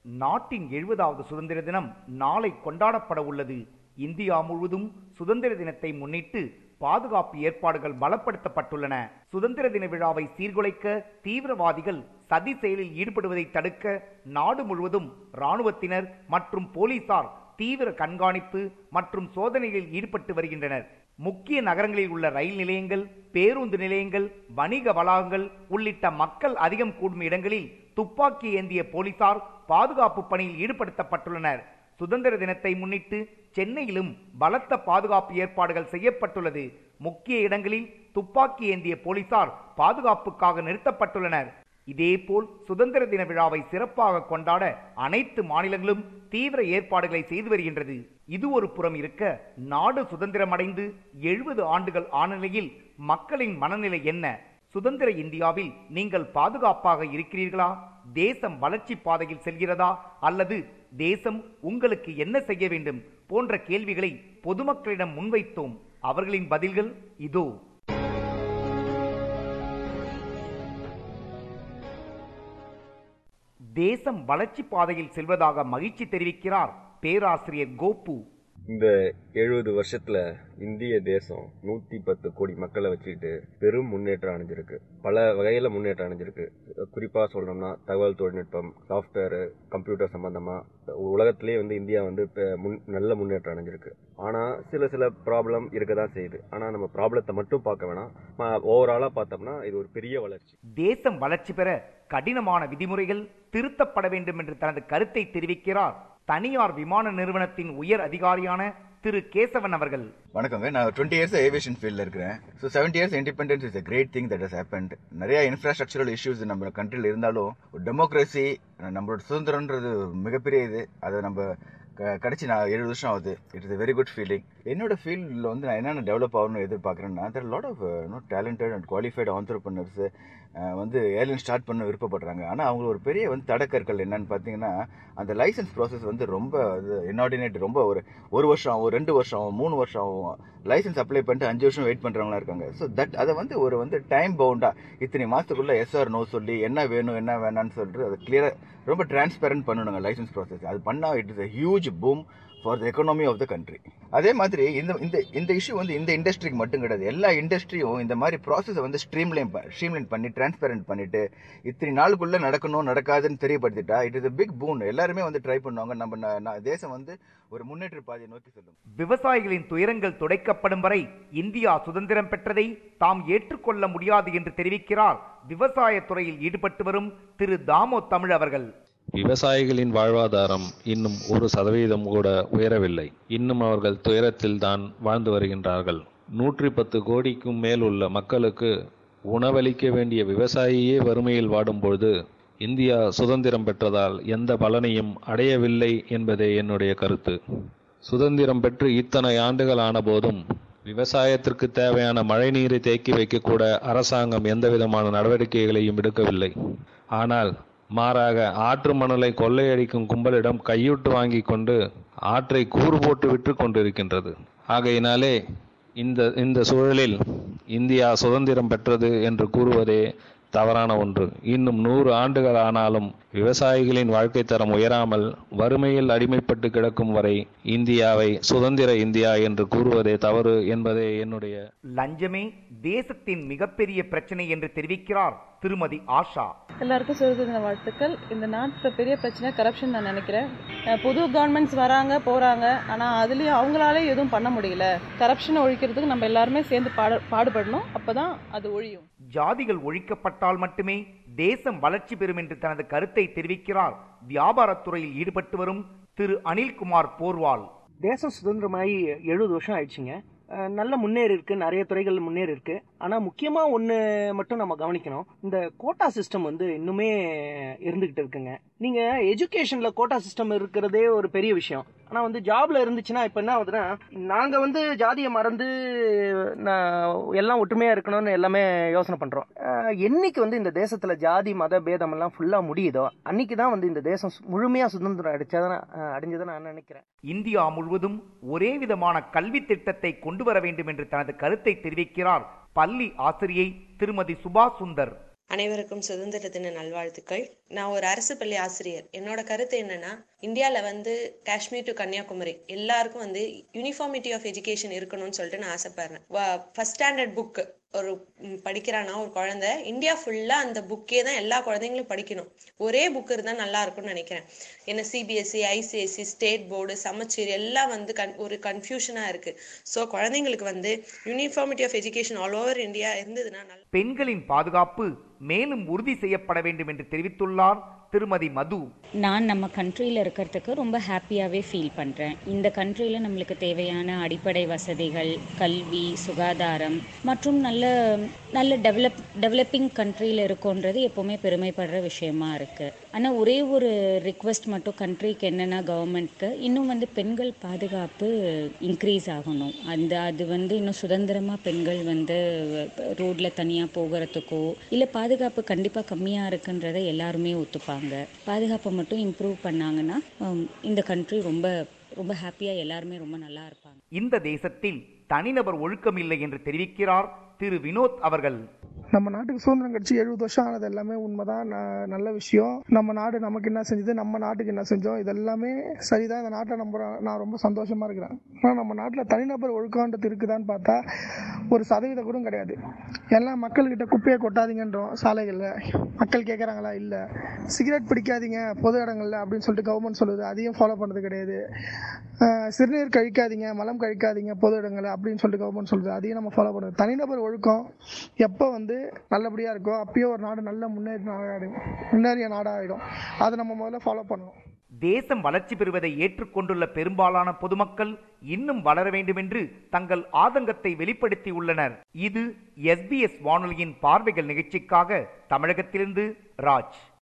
நாட்டின் எழுபதாவது சுதந்திர தினம் நாளை கொண்டாடப்பட உள்ளது இந்தியா முழுவதும் சுதந்திர தினத்தை முன்னிட்டு பாதுகாப்பு ஏற்பாடுகள் பலப்படுத்தப்பட்டுள்ளன சுதந்திர தின விழாவை சீர்குலைக்க தீவிரவாதிகள் சதி செயலில் ஈடுபடுவதை தடுக்க நாடு முழுவதும் ராணுவத்தினர் மற்றும் போலீசார் தீவிர கண்காணிப்பு மற்றும் சோதனைகளில் ஈடுபட்டு வருகின்றனர் முக்கிய நகரங்களில் உள்ள ரயில் நிலையங்கள் பேருந்து நிலையங்கள் வணிக வளாகங்கள் உள்ளிட்ட மக்கள் அதிகம் கூடும் இடங்களில் துப்பாக்கி ஏந்திய போலீசார் பாதுகாப்பு பணியில் ஈடுபடுத்தப்பட்டுள்ளனர் சுதந்திர தினத்தை முன்னிட்டு சென்னையிலும் பலத்த பாதுகாப்பு ஏற்பாடுகள் செய்யப்பட்டுள்ளது முக்கிய இடங்களில் துப்பாக்கி ஏந்திய போலீசார் பாதுகாப்புக்காக நிறுத்தப்பட்டுள்ளனர் இதேபோல் சுதந்திர தின விழாவை சிறப்பாக கொண்டாட அனைத்து மாநிலங்களும் தீவிர ஏற்பாடுகளை செய்து வருகின்றது இது ஒரு புறம் இருக்க நாடு சுதந்திரமடைந்து எழுபது ஆண்டுகள் ஆன நிலையில் மக்களின் மனநிலை என்ன சுதந்திர இந்தியாவில் நீங்கள் பாதுகாப்பாக இருக்கிறீர்களா தேசம் வளர்ச்சி பாதையில் செல்கிறதா அல்லது தேசம் உங்களுக்கு என்ன செய்ய வேண்டும் போன்ற கேள்விகளை பொதுமக்களிடம் முன்வைத்தோம் அவர்களின் பதில்கள் இதோ தேசம் வளர்ச்சி பாதையில் செல்வதாக மகிழ்ச்சி தெரிவிக்கிறார் பேராசிரியர் கோப்பு இந்த எழுபது வருஷத்துல இந்திய தேசம் நூத்தி பத்து கோடி மக்களை வச்சுக்கிட்டு பெரும் முன்னேற்றம் அடைஞ்சிருக்கு பல வகையில முன்னேற்றம் அடைஞ்சிருக்கு குறிப்பா சொல்லணும்னா தகவல் தொழில்நுட்பம் சாஃப்ட்வேர் கம்ப்யூட்டர் சம்பந்தமா உலகத்திலேயே வந்து இந்தியா வந்து முன் நல்ல முன்னேற்றம் அடைஞ்சிருக்கு ஆனா சில சில ப்ராப்ளம் இருக்க தான் செய்யுது ஆனா நம்ம ப்ராப்ளத்தை மட்டும் பார்க்க வேணாம் ஓவராலா பார்த்தோம்னா இது ஒரு பெரிய வளர்ச்சி தேசம் வளர்ச்சி பெற கடினமான விதிமுறைகள் திருத்தப்பட வேண்டும் என்று தனது கருத்தை தெரிவிக்கிறார் தனியார் விமான நிறுவனத்தின் உயர் அதிகாரியான திரு கேசவன் அவர்கள் வணக்கங்க நான் டுவெண்ட்டி இயர்ஸ் ஏவியேஷன் ஃபீல்டில் இருக்கிறேன் so seventy years independence is a great thing that has happened நிறைய இன்ஃப்ராஸ்ட்ரக்சரல் இஷ்யூஸ் நம்ம கண்ட்ரியில் இருந்தாலும் டெமோக்ரஸி நம்மளோட சுதந்திரன்றது மிகப்பெரிய இது அதை நம்ம கடைசி நான் ஏழு வருஷம் ஆகுது it is a very good feeling என்னோட ஃபீல்டில் வந்து நான் என்னென்ன டெவலப் ஆகணும்னு எதிர்பார்க்குறேன்னா there lot of no talented and qualified entrepreneurs வந்து ஏர்லைன் ஸ்டார்ட் பண்ண விருப்பப்படுறாங்க ஆனால் அவங்க ஒரு பெரிய வந்து தடக்கற்கள் என்னன்னு பார்த்தீங்கன்னா அந்த லைசன்ஸ் ப்ராசஸ் வந்து ரொம்ப இன்னார்டினேட் ரொம்ப ஒரு ஒரு வருஷம் ஆகும் ரெண்டு வருஷம் ஆகும் மூணு வருஷம் ஆகும் லைசன்ஸ் அப்ளை பண்ணிட்டு அஞ்சு வருஷம் வெயிட் பண்ணுறவங்களா இருக்காங்க ஸோ தட் அதை வந்து ஒரு வந்து டைம் பவுண்டா இத்தனை மாதத்துக்குள்ள எஸ்ஆர் நோ சொல்லி என்ன வேணும் என்ன வேணாம்னு சொல்லிட்டு அதை கிளியராக ரொம்ப டிரான்ஸ்பெரண்ட் பண்ணணுங்க லைசன்ஸ் ப்ராசஸ் அது பண்ணால் it is a huge boom for the economy of the country அதே மாதிரி இந்த இந்த இந்த இஷ்யூ வந்து இந்த இண்டஸ்ட்ரிக்கு மட்டும் கிடையாது எல்லா இண்டஸ்ட்ரியும் இந்த மாதிரி ப்ராசஸை வந்து ஸ்ட்ரீம்லைன் ஸ்ட்ரீம்லைன் பண்ணி டிரான்ஸ்பெரண்ட் பண்ணிட்டு இத்தனை நாளுக்குள்ள நடக்கணும் நடக்காதுன்னு தெரியப்படுத்திட்டா it is a big boon எல்லாருமே வந்து ட்ரை பண்ணுவாங்க நம்ம ந- ந- தேசம் வந்து ஒரு முன்னேற்ற பாதையை நோக்கி செல்லும் விவசாயிகளின் துயரங்கள் துடைக்கப்படும் வரை இந்தியா சுதந்திரம் பெற்றதை தாம் ஏற்றுக்கொள்ள முடியாது என்று தெரிவிக்கிறார் விவசாயத் துறையில் ஈடுபட்டு வரும் திரு தாமோ தமிழ் அவர்கள் விவசாயிகளின் வாழ்வாதாரம் இன்னும் ஒரு சதவீதம் கூட உயரவில்லை இன்னும் அவர்கள் துயரத்தில் தான் வாழ்ந்து வருகின்றார்கள் நூற்றி பத்து கோடிக்கும் மேல் உள்ள மக்களுக்கு உணவளிக்க வேண்டிய விவசாயியே வறுமையில் வாடும்பொழுது இந்தியா சுதந்திரம் பெற்றதால் எந்த பலனையும் அடையவில்லை என்பதே என்னுடைய கருத்து சுதந்திரம் பெற்று இத்தனை ஆண்டுகள் ஆன போதும் விவசாயத்திற்கு தேவையான மழைநீரை தேக்கி வைக்கக்கூட அரசாங்கம் எந்தவிதமான நடவடிக்கைகளையும் எடுக்கவில்லை ஆனால் மாறாக ஆற்று மணலை கொள்ளையடிக்கும் கும்பலிடம் கையூட்டு வாங்கி கொண்டு ஆற்றை கூறு போட்டு விற்று கொண்டிருக்கின்றது ஆகையினாலே இந்த இந்த சூழலில் இந்தியா சுதந்திரம் பெற்றது என்று கூறுவதே தவறான ஒன்று இன்னும் நூறு ஆண்டுகள் ஆனாலும் விவசாயிகளின் வாழ்க்கை தரம் உயராமல் வறுமையில் அடிமைப்பட்டு கிடக்கும் வரை இந்தியாவை சுதந்திர இந்தியா என்று கூறுவதே தவறு என்பதே என்னுடைய லஞ்சமே தேசத்தின் மிகப்பெரிய பிரச்சனை என்று தெரிவிக்கிறார் திருமதி ஆஷா எல்லாருக்கும் சுதந்திர தின வாழ்த்துக்கள் இந்த நாட்டில் பெரிய பிரச்சனை கரப்ஷன் நான் நினைக்கிறேன் அஹ் புது கவர்மெண்ட்ஸ் வராங்க போறாங்க ஆனா அதுலயும் அவங்களாலே எதுவும் பண்ண முடியல கரப்ஷனை ஒழிக்கிறதுக்கு நம்ம எல்லாருமே சேர்ந்து பாட பாடுபடணும் அப்பதான் அது ஒழியும் ஜாதிகள் ஒழிக்கப்பட்டால் மட்டுமே தேசம் வளர்ச்சி பெறும் என்று தனது கருத்தை தெரிவிக்கிறார் வியாபாரத்துறையில் ஈடுபட்டு வரும் திரு அனில்குமார் போர்வால் தேசம் சுதந்திரமாகி எழுபது வருஷம் ஆயிடுச்சுங்க அஹ் நல்ல முன்னேறி இருக்கு நிறைய துறைகள் முன்னேறி இருக்கு ஆனா முக்கியமா ஒண்ணு மட்டும் நம்ம கவனிக்கணும் இந்த கோட்டா சிஸ்டம் வந்து இன்னுமே இருந்துகிட்டு இருக்குங்க நீங்க எஜுகேஷன்ல கோட்டா சிஸ்டம் இருக்கிறதே ஒரு பெரிய விஷயம் ஆனா வந்து ஜாப்ல இருந்துச்சுன்னா இப்ப என்ன ஆகுதுன்னா நாங்க வந்து ஜாதியை மறந்து நான் எல்லாம் ஒற்றுமையா இருக்கணும்னு எல்லாமே யோசனை பண்றோம் அஹ் என்னைக்கு வந்து இந்த தேசத்துல ஜாதி மத பேதம் எல்லாம் ஃபுல்லா முடியுதோ அன்னைக்கு தான் வந்து இந்த தேசம் சு- முழுமையா சுதந்திரம் அடிச்சதான் அடைஞ்சதை நான் நினைக்கிறேன் இந்தியா முழுவதும் ஒரே விதமான கல்வி திட்டத்தை கொண்டு வர வேண்டும் என்று தனது கருத்தை தெரிவிக்கிறார் பள்ளி ஆசிரியை திருமதி சுபா சுந்தர் அனைவருக்கும் சுதந்திர தின நல்வாழ்த்துக்கள் நான் ஒரு அரசு பள்ளி ஆசிரியர் என்னோட கருத்து என்னன்னா இந்தியால வந்து காஷ்மீர் டு கன்னியாகுமரி எல்லாருக்கும் வந்து யூனிஃபார்மிட்டி ஆஃப் எஜுகேஷன் இருக்கணும்னு சொல்லிட்டு நான் ஆசைப்படுறேன் ஃபர்ஸ்ட் ஸ்டாண்டர்ட் புக் ஒரு ம், படிக்கிறானா ஒரு குழந்தை இந்தியா ஃபுல்லா அந்த புக்கே தான் எல்லா குழந்தைங்களும் படிக்கணும் ஒரே புக் இருந்தா நல்லா இருக்கும்னு நினைக்கிறேன் என்ன சிபிஎஸ்சி ஐசிஎஸ்சி ஸ்டேட் போர்டு சமச்சீர் எல்லாம் வந்து கன் ஒரு கன்ஃபியூஷனா இருக்கு ஸோ குழந்தைங்களுக்கு வந்து uniformity of education all over India இருந்ததுன்னா நல்லா பெண்களின் பாதுகாப்பு மேலும் உறுதி செய்யப்பட வேண்டும் என்று தெரிவித்துள்ளார் திருமதி மது நான் நம்ம கண்ட்ரியில் இருக்கிறதுக்கு ரொம்ப ஹாப்பியாகவே ஃபீல் பண்ணுறேன் இந்த கண்ட்ரியில் நம்மளுக்கு தேவையான அடிப்படை வசதிகள் கல்வி சுகாதாரம் மற்றும் நல்ல நல்ல டெவலப் டெவலப்பிங் கண்ட்ரியில் இருக்கோன்றது எப்போவுமே பெருமைப்படுற விஷயமா இருக்குது ஆனால் ஒரே ஒரு ரிக்வெஸ்ட் மட்டும் கண்ட்ரிக்கு என்னென்னா கவர்மெண்ட்க்கு இன்னும் வந்து பெண்கள் பாதுகாப்பு இன்க்ரீஸ் ஆகணும் அந்த அது வந்து இன்னும் சுதந்திரமாக பெண்கள் வந்து ரோட்டில் தனியாக போகிறதுக்கோ இல்லை பாதுகாப்பு கண்டிப்பாக கம்மியாக இருக்குன்றதை எல்லாருமே ஒத்துப்பாங்க பாதுகாப்பை மட்டும் இம்ப்ரூவ் பண்ணாங்கன்னா ஹம், இந்த கண்ட்ரி ரொம்ப ரொம்ப ஹாப்பியாக எல்லாருமே ரொம்ப நல்லா இருப்பாங்க இந்த தேசத்தில் தனிநபர் ஒழுக்கம் இல்லை என்று தெரிவிக்கிறார் திரு வினோத் அவர்கள் நம்ம நாட்டுக்கு சுதந்திரம் கிடச்சி எழுபது வருஷம் ஆனது எல்லாமே உண்மைதான் ந- நல்ல விஷயம் நம்ம நாடு நமக்கு என்ன செஞ்சது நம்ம நாட்டுக்கு என்ன செஞ்சோம் இது எல்லாமே சரிதான் இந்த நாட்டை நம்ம நான் ரொம்ப சந்தோஷமா இருக்கிறேன் ஆனால் நம்ம நாட்டில் தனிநபர் ஒழுக்கம்ன்றது இருக்குதான்னு பார்த்தா ஒரு சதவீதம் கூட கிடையாது எல்லாம் மக்கள்கிட்ட குப்பையை கொட்டாதீங்கன்றோம் சாலைகளில் மக்கள் கேட்குறாங்களா இல்லை சிகரெட் பிடிக்காதீங்க பொது இடங்கள்ல அப்படின்னு சொல்லிட்டு கவர்மெண்ட் சொல்லுது அதையும் ஃபாலோ பண்ணுறது கிடையாது அஹ் சிறுநீர் கழிக்காதீங்க மலம் கழிக்காதீங்க பொது இடங்கள்ல அப்படின்னு சொல்லிட்டு கவர்மெண்ட் சொல்லுது அதையும் நம்ம ஃபாலோ பண்ணுறது தனிநபர் ஒழுக்கம் எப்போ வந்து நல்லபடியாக இருக்கோ அப்பயே ஒரு நாடு நல்ல முன்னேறி நாடாயிடும் முன்னேறிய நாடாயிடும் அதை நம்ம முதல்ல ஃபாலோ பண்ணணும் தேசம் வளர்ச்சி பெறுவதை ஏற்றுக்கொண்டுள்ள பெரும்பாலான பொதுமக்கள் இன்னும் வளர வேண்டும் என்று தங்கள் ஆதங்கத்தை வெளிப்படுத்தியுள்ளனர் இது எஸ்பிஎஸ் வானொலியின் பார்வைகள் நிகழ்ச்சிக்காக தமிழகத்திலிருந்து ராஜ்